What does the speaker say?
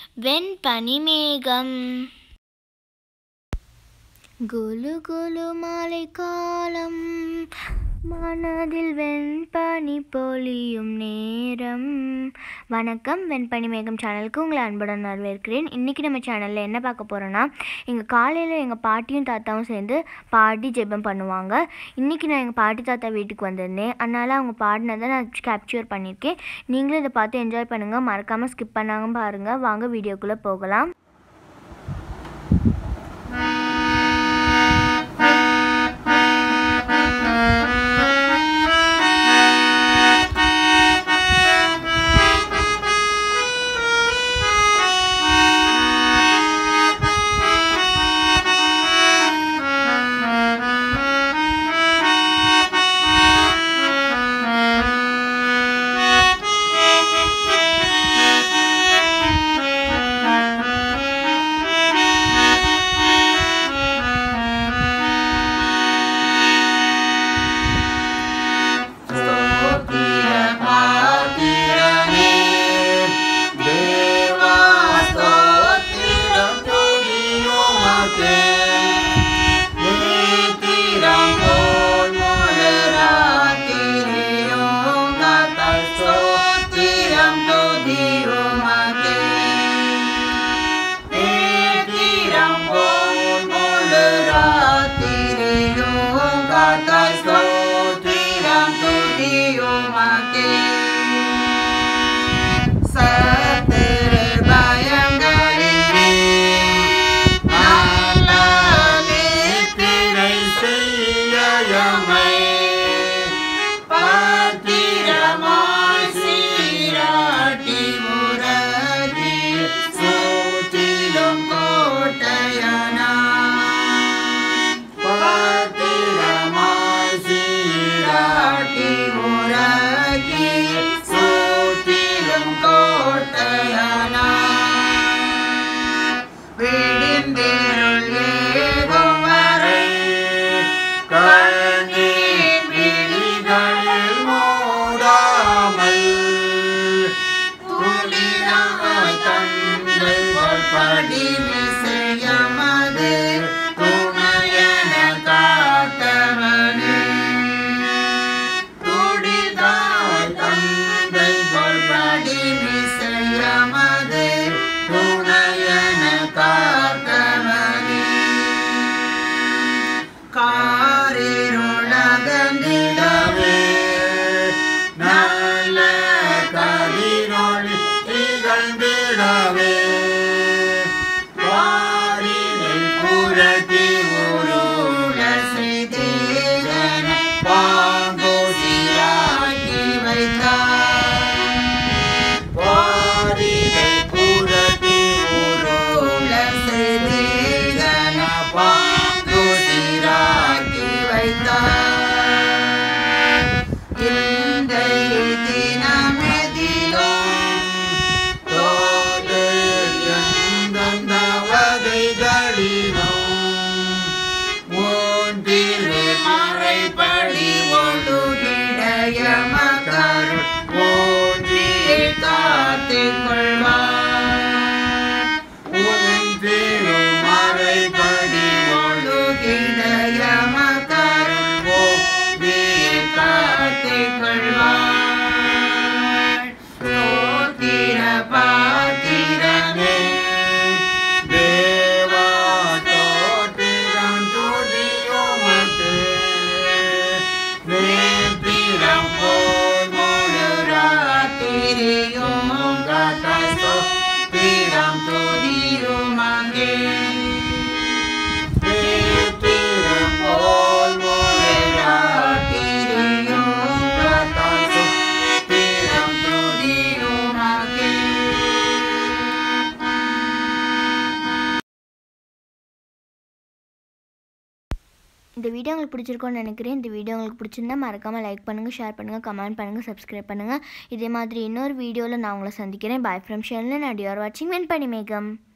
வெண்பனிமேகம் குலு குலு மாலை காலம் மனதில் வெண்பனி பொழியும் நேரம் வணக்கம் வெண்பனி மேகம் சேனலுக்கு உங்களை அன்புடன் வரவேற்கிறேன் இன்றைக்கி நம்ம சேனலில் என்ன பார்க்க போகிறோன்னா எங்கள் காலையில் எங்கள் பாட்டியும் தாத்தாவும் சேர்ந்து பாடி ஜெபம் பண்ணுவாங்க இன்றைக்கி நான் எங்கள் பாட்டி தாத்தா வீட்டுக்கு வந்திருந்தேன் அதனால் அவங்க பாடினதை நான் கேப்சர் பண்ணியிருக்கேன் நீங்களும் இதை பார்த்து என்ஜாய் பண்ணுங்கள் மறக்காமல் ஸ்கிப் பண்ணாமல் பாருங்கள் வாங்க வீடியோக்குள்ளே போகலாம் இந்த வீடியோ உங்களுக்கு பிடிச்சிருக்கோன்னு நினைக்கிறேன் இந்த வீடியோ உங்களுக்கு பிடிச்சிருந்தா மறக்காமல் லைக் பண்ணுங்கள் ஷேர் பண்ணுங்கள் கமெண்ட் பண்ணுங்கள் சப்ஸ்கிரைப் பண்ணுங்கள் இதே மாதிரி இன்னொரு வீடியோவில் நான் உங்களை சந்திக்கிறேன் பாய் ஃப்ரம் ஷெல்னன் அண்ட் யூஆர் வாட்சிங் வென் பண்ணி மேகம்